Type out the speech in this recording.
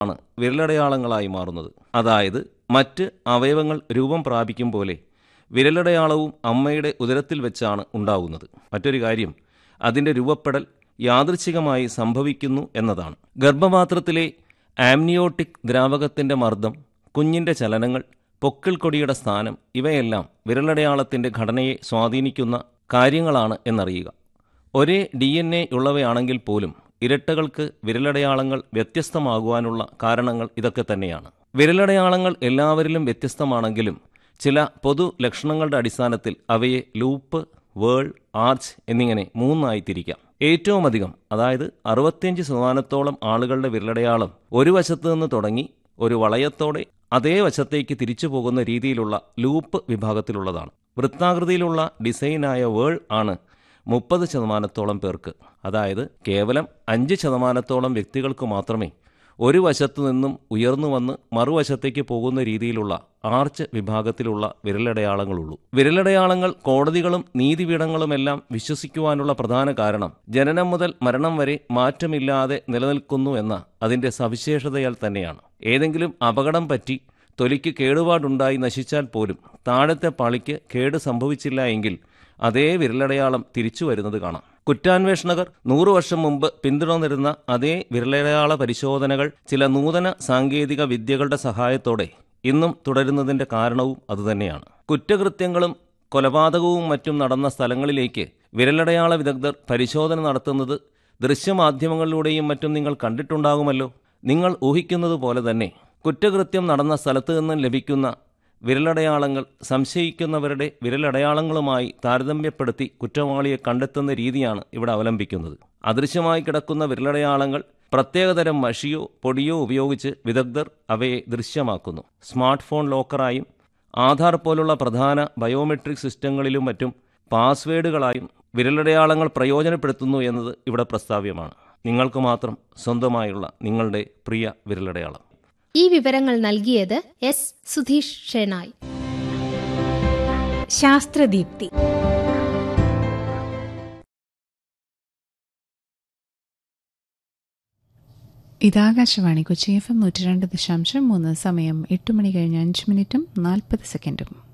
ആണ് വിരലടയാളങ്ങളായി മാറുന്നത് അതായത് മറ്റ് അവയവങ്ങൾ രൂപം പ്രാപിക്കും പോലെ വിരലടയാളവും അമ്മയുടെ ഉദരത്തിൽ വെച്ചാണ് ഉണ്ടാകുന്നത് മറ്റൊരു കാര്യം അതിൻ്റെ രൂപപ്പെടൽ യാദൃച്ഛികമായി സംഭവിക്കുന്നു എന്നതാണ് ഗർഭപാത്രത്തിലെ ആംനിയോട്ടിക് ദ്രാവകത്തിൻ്റെ മർദ്ദം കുഞ്ഞിൻ്റെ ചലനങ്ങൾ പൊക്കിൾ കൊടിയുടെ സ്ഥാനം ഇവയെല്ലാം വിരലടയാളത്തിൻ്റെ ഘടനയെ സ്വാധീനിക്കുന്ന കാര്യങ്ങളാണ് എന്നറിയുക ഒരേ ഡി എൻ എ ഉള്ളവയാണെങ്കിൽ പോലും ഇരട്ടകൾക്ക് വിരലടയാളങ്ങൾ വ്യത്യസ്തമാകുവാനുള്ള കാരണങ്ങൾ ഇതൊക്കെ തന്നെയാണ് വിരലടയാളങ്ങൾ എല്ലാവരിലും വ്യത്യസ്തമാണെങ്കിലും ചില പൊതു ലക്ഷണങ്ങളുടെ അടിസ്ഥാനത്തിൽ അവയെ ലൂപ്പ് വേൾ ആർച്ച് എന്നിങ്ങനെ മൂന്നായി തിരിക്കാം ഏറ്റവും അധികം അതായത് അറുപത്തിയഞ്ച് ശതമാനത്തോളം ആളുകളുടെ വിരലടയാളം ഒരു വശത്തു നിന്ന് തുടങ്ങി ഒരു വളയത്തോടെ അതേ വശത്തേക്ക് തിരിച്ചു പോകുന്ന രീതിയിലുള്ള ലൂപ്പ് വിഭാഗത്തിലുള്ളതാണ് വൃത്താകൃതിയിലുള്ള ഡിസൈനായ വേൾ ആണ് മുപ്പത് ശതമാനത്തോളം പേർക്ക് അതായത് കേവലം അഞ്ച് ശതമാനത്തോളം വ്യക്തികൾക്ക് മാത്രമേ ഒരു വശത്തു നിന്നും ഉയർന്നു വന്ന് മറുവശത്തേക്ക് പോകുന്ന രീതിയിലുള്ള ആർച്ച് വിഭാഗത്തിലുള്ള വിരലടയാളങ്ങളുള്ളൂ വിരലടയാളങ്ങൾ കോടതികളും നീതിപീഠങ്ങളുമെല്ലാം വിശ്വസിക്കുവാനുള്ള പ്രധാന കാരണം ജനനം മുതൽ മരണം വരെ മാറ്റമില്ലാതെ നിലനിൽക്കുന്നു എന്ന അതിൻ്റെ സവിശേഷതയാൽ തന്നെയാണ് ഏതെങ്കിലും അപകടം പറ്റി തൊലിക്ക് കേടുപാടുണ്ടായി നശിച്ചാൽ പോലും താഴത്തെ പാളിക്ക് കേട് സംഭവിച്ചില്ല എങ്കിൽ അതേ വിരലടയാളം തിരിച്ചു വരുന്നത് കാണാം കുറ്റാന്വേഷണകർ നൂറു വർഷം മുമ്പ് പിന്തുടർന്നിരുന്ന അതേ വിരലടയാള പരിശോധനകൾ ചില നൂതന സാങ്കേതിക വിദ്യകളുടെ സഹായത്തോടെ ഇന്നും തുടരുന്നതിന്റെ കാരണവും അതുതന്നെയാണ് കുറ്റകൃത്യങ്ങളും കൊലപാതകവും മറ്റും നടന്ന സ്ഥലങ്ങളിലേക്ക് വിരലടയാള വിദഗ്ധർ പരിശോധന നടത്തുന്നത് ദൃശ്യമാധ്യമങ്ങളിലൂടെയും മറ്റും നിങ്ങൾ കണ്ടിട്ടുണ്ടാകുമല്ലോ നിങ്ങൾ ഊഹിക്കുന്നത് പോലെ തന്നെ കുറ്റകൃത്യം നടന്ന സ്ഥലത്ത് നിന്നും ലഭിക്കുന്ന വിരലടയാളങ്ങൾ സംശയിക്കുന്നവരുടെ വിരലടയാളങ്ങളുമായി താരതമ്യപ്പെടുത്തി കുറ്റവാളിയെ കണ്ടെത്തുന്ന രീതിയാണ് ഇവിടെ അവലംബിക്കുന്നത് അദൃശ്യമായി കിടക്കുന്ന വിരലടയാളങ്ങൾ പ്രത്യേകതരം മഷിയോ പൊടിയോ ഉപയോഗിച്ച് വിദഗ്ധർ അവയെ ദൃശ്യമാക്കുന്നു സ്മാർട്ട് ഫോൺ ലോക്കറായും ആധാർ പോലുള്ള പ്രധാന ബയോമെട്രിക് സിസ്റ്റങ്ങളിലും മറ്റും പാസ്വേഡുകളായും വിരലടയാളങ്ങൾ പ്രയോജനപ്പെടുത്തുന്നു എന്നത് ഇവിടെ പ്രസ്താവ്യമാണ് നിങ്ങൾക്ക് മാത്രം സ്വന്തമായുള്ള നിങ്ങളുടെ പ്രിയ വിരലടയാളം ഈ വിവരങ്ങൾ നൽകിയത് എസ് സുധീഷ് ഷെനായ് ശാസ്ത്രദീപ്തി ഇതാകാശവാണി കൊച്ചി എഫ് എം നൂറ്റി രണ്ട് ദശാംശം മൂന്ന് സമയം എട്ട് മണി കഴിഞ്ഞ് അഞ്ച് മിനിറ്റും നാൽപ്പത് സെക്കൻഡും